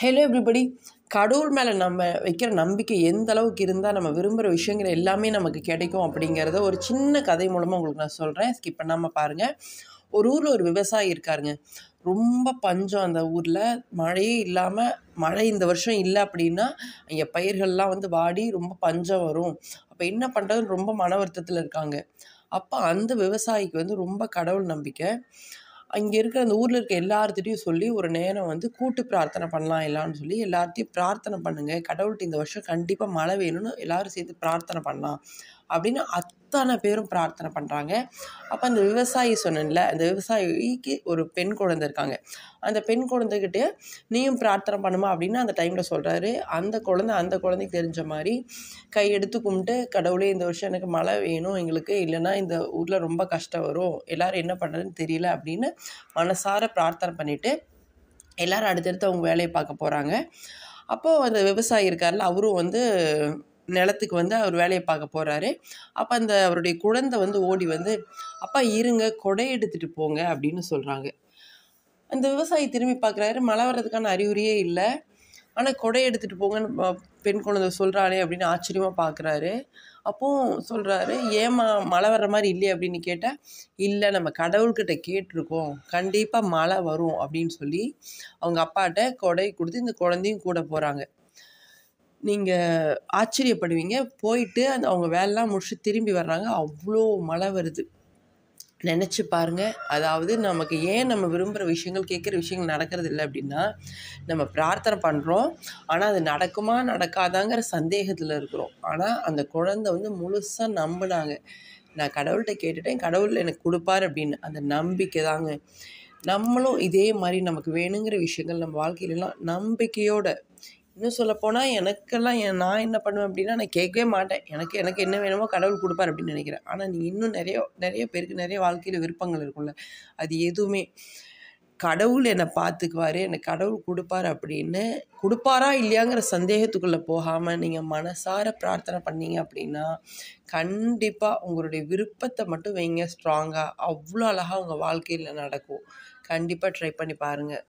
hello everybody கடவுள் மேலே நம்ம வைக்கிற நம்பிக்கை எந்த அளவுக்கு இருந்தால் நம்ம விரும்புகிற விஷயங்கள் எல்லாமே நமக்கு கிடைக்கும் அப்படிங்கிறத ஒரு சின்ன கதை மூலமாக உங்களுக்கு நான் சொல்கிறேன் ஸ்கிப் பண்ணாமல் பாருங்கள் ஒரு ஊரில் ஒரு விவசாயி இருக்காருங்க ரொம்ப பஞ்சம் அந்த ஊரில் மழையே இல்லாமல் மழை இந்த வருஷம் இல்லை அப்படின்னா அங்கே பயிர்கள்லாம் வந்து வாடி ரொம்ப பஞ்சம் வரும் அப்போ என்ன பண்ணுறதுன்னு ரொம்ப மன வருத்தத்தில் இருக்காங்க அப்போ அந்த விவசாயிக்கு வந்து ரொம்ப கடவுள் நம்பிக்கை அங்கே இருக்கிற அந்த ஊரில் இருக்க எல்லார்த்திட்டையும் சொல்லி ஒரு நேரம் வந்து கூட்டு பிரார்த்தனை பண்ணலாம் எல்லாம்னு சொல்லி எல்லார்த்தையும் பிரார்த்தனை பண்ணுங்க கடவுள்கிட்ட இந்த வருஷம் கண்டிப்பாக மழை வேணும்னு எல்லாரும் சேர்த்து பிரார்த்தனை பண்ணலாம் அப்படின்னு அத்தனை பேரும் பிரார்த்தனை பண்ணுறாங்க அப்போ அந்த விவசாயி சொன்னேன்ல அந்த விவசாயிக்கு ஒரு பெண் குழந்தை இருக்காங்க அந்த பெண் குழந்தைகிட்ட நீயும் பிரார்த்தனை பண்ணுமா அப்படின்னு அந்த டைமில் சொல்கிறாரு அந்த குழந்தை அந்த குழந்தைக்கு தெரிஞ்ச மாதிரி கையெடுத்து கும்பிட்டு கடவுளே இந்த வருஷம் எனக்கு மழை வேணும் எங்களுக்கு இல்லைன்னா இந்த ஊரில் ரொம்ப கஷ்டம் வரும் எல்லாரும் என்ன பண்ணுறதுன்னு தெரியல அப்படின்னு மனசார பிரார்த்தனை பண்ணிவிட்டு எல்லாரும் அடுத்தடுத்து அவங்க வேலையை பார்க்க போகிறாங்க அப்போது அந்த விவசாயி இருக்கார்ல அவரும் வந்து நிலத்துக்கு வந்து அவர் வேலையை பார்க்க போகிறாரு அப்போ அந்த அவருடைய குழந்தை வந்து ஓடி வந்து அப்பா இருங்க கொடை எடுத்துகிட்டு போங்க அப்படின்னு சொல்கிறாங்க அந்த விவசாயி திரும்பி பார்க்குறாரு மழை வர்றதுக்கான அறிகுறியே இல்லை ஆனால் கொடை எடுத்துகிட்டு போங்கன்னு ப- பெண் குழந்தை சொல்கிறாளே அப்படின்னு ஆச்சரியமாக பார்க்குறாரு அப்போது சொல்கிறாரு ஏம்மா மழை வர்ற மாதிரி இல்லையே அப்படின்னு கேட்டால் இல்லை நம்ம கடவுள்கிட்ட கேட்டிருக்கோம் கண்டிப்பாக மழை வரும் அப்படின்னு சொல்லி அவங்க அப்பாட்ட கொடை கொடுத்து இந்த குழந்தையும் கூட போகிறாங்க நீங்கள் ஆச்சரியப்படுவீங்க போயிட்டு அந்த அவங்க வேலைலாம் முடிச்சுட்டு திரும்பி வர்றாங்க அவ்வளோ மழை வருது நினச்சி பாருங்க அதாவது நமக்கு ஏன் நம்ம விரும்புகிற விஷயங்கள் கேட்குற விஷயங்கள் நடக்கிறது இல்லை அப்படின்னா நம்ம பிரார்த்தனை பண்ணுறோம் ஆனால் அது நடக்குமா நடக்காதாங்கிற சந்தேகத்தில் இருக்கிறோம் ஆனால் அந்த குழந்தை வந்து முழுசாக நம்பினாங்க நான் கடவுள்கிட்ட கேட்டுட்டேன் கடவுள் எனக்கு கொடுப்பார் அப்படின்னு அந்த நம்பிக்கை தாங்க நம்மளும் இதே மாதிரி நமக்கு வேணுங்கிற விஷயங்கள் நம்ம வாழ்க்கையிலலாம் நம்பிக்கையோட இன்னும் சொல்லப்போனால் எனக்கெல்லாம் என் நான் என்ன பண்ணுவேன் அப்படின்னா நான் கேட்கவே மாட்டேன் எனக்கு எனக்கு என்ன வேணுமோ கடவுள் கொடுப்பார் அப்படின்னு நினைக்கிறேன் ஆனால் நீங்கள் இன்னும் நிறைய நிறைய பேருக்கு நிறைய வாழ்க்கையில் விருப்பங்கள் இருக்கும்ல அது எதுவுமே கடவுள் என்னை பார்த்துக்குவாரு எனக்கு கடவுள் கொடுப்பார் அப்படின்னு கொடுப்பாரா இல்லையாங்கிற சந்தேகத்துக்குள்ளே போகாமல் நீங்கள் மனசார பிரார்த்தனை பண்ணீங்க அப்படின்னா கண்டிப்பாக உங்களுடைய விருப்பத்தை மட்டும் வைங்க ஸ்ட்ராங்காக அவ்வளோ அழகாக உங்கள் வாழ்க்கையில் நடக்கும் கண்டிப்பாக ட்ரை பண்ணி பாருங்கள்